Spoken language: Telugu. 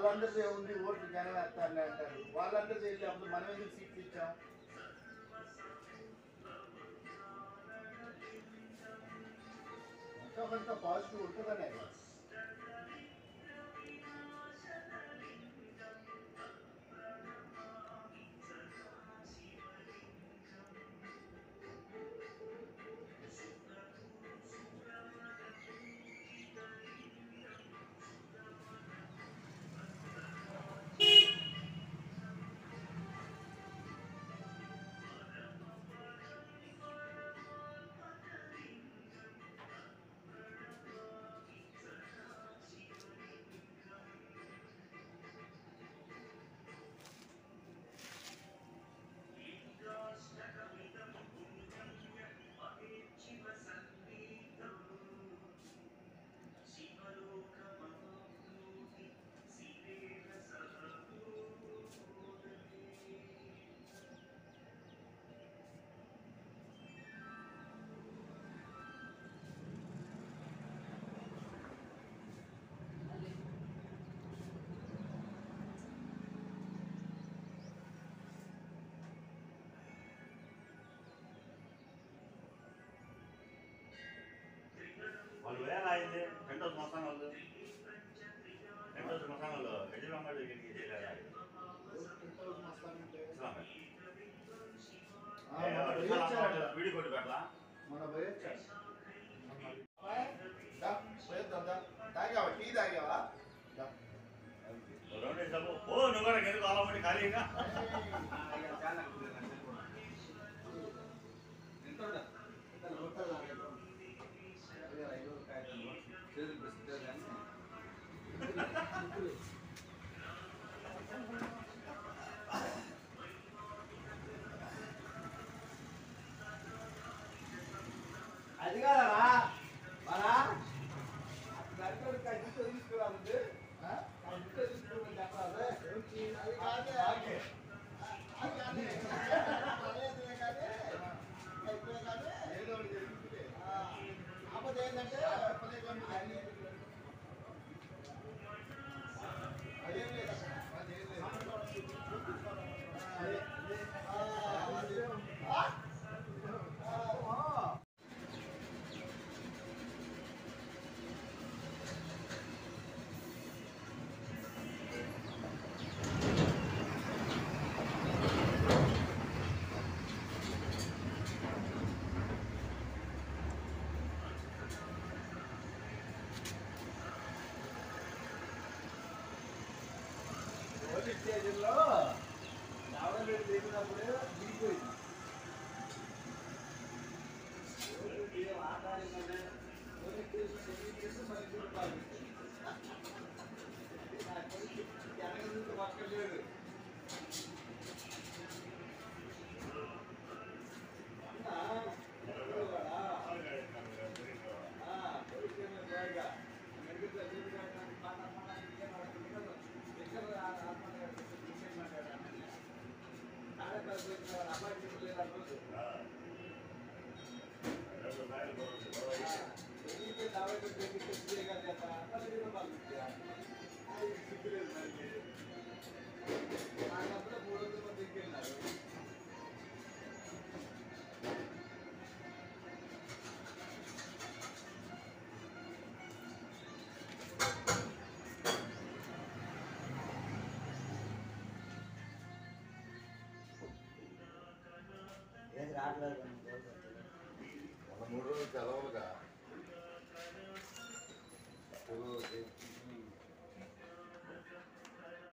వాళ్ళందరిదే ఉంది ఓట్లు జనం వేస్తారులే అంటారు వాళ్ళందరిదే వెళ్ళి అప్పుడు మనం ఎందుకు సీట్లు ఇచ్చాం ఎంతో కొంత పాజిటివ్ ఉంటుందనే కదా. వాళ్ళు వేల అయింది రెండో సంవత్సరం వాళ్ళు రెండో సంవత్సరం వాళ్ళు యజమాని దగ్గరికి చేయలేదా ఇస్లామే. ఆ, ఏ, మొన్న వాడు పోయొచ్చారట. ఇస్లాం వీడి కొట్టి పెట్టలా మొన్న పోయొచ్చారు. దా, పోయొద్దాం, దా. తాగావా టీ తాగావా దా. రెండు వేసాము ఓ నువ్వు కూడా ఎందుకు అలా ఖాళీగా అది కాదరా మరా దాంట్లో కట్టితో తీసుకురాముంది కట్టితో తీసుకోమని చెప్పాలి అది కాదే అది కాదే అదేదే కాదే అయిపోయే కాదే ఏదో ఒకటి జరుగుతుంది కాకపోతే ఏంటంటే అన్ని అదేం లేదు అక్కడ. అదేం లేదు. అదే. ఆ, అదే. ఆ? ఆ. పోలీస్ స్టేషన్లో రావడం దిగినప్పుడే దిగిపోయింది పోలీసు ఏం ఆధారంగానే పోలీస్ స్టేషన్ ఎన్ని చేస్తే మరి ఇద్దరు పాల్గొంటారు. నా కొడుకు వెనక నుంచి పక్కన లేడు. అన్నా, ఎక్కడ వాడా? ఆ, పోలీస్ స్టేషన్ పోయాక మెడికల్ సర్టిఫికేట్ కావడానికి పాట పాట ఇంకేం నడుస్తుంది కదా. ఎక్కడ ఆ ఆత్మహత్య చేస్తే ఇంకేం మాట్లాడాలి? తాడేపల్లి పోయిన వాడు అబ్బాయి చెప్పలేదు ఆ రోజు. రెండు సార్లు పోతుంది. ఎన్నికే దావత్ ఎన్నికే చేయగా చేస్తా అసలు కూడా పంపించా అది సిగ్గులేదు మనకి నాకప్పుడు మూడు వందల మంది ఎక్కిన్నారు ఏది రావట్లేదు ఒక మూడు రోజులు సెలవులుగా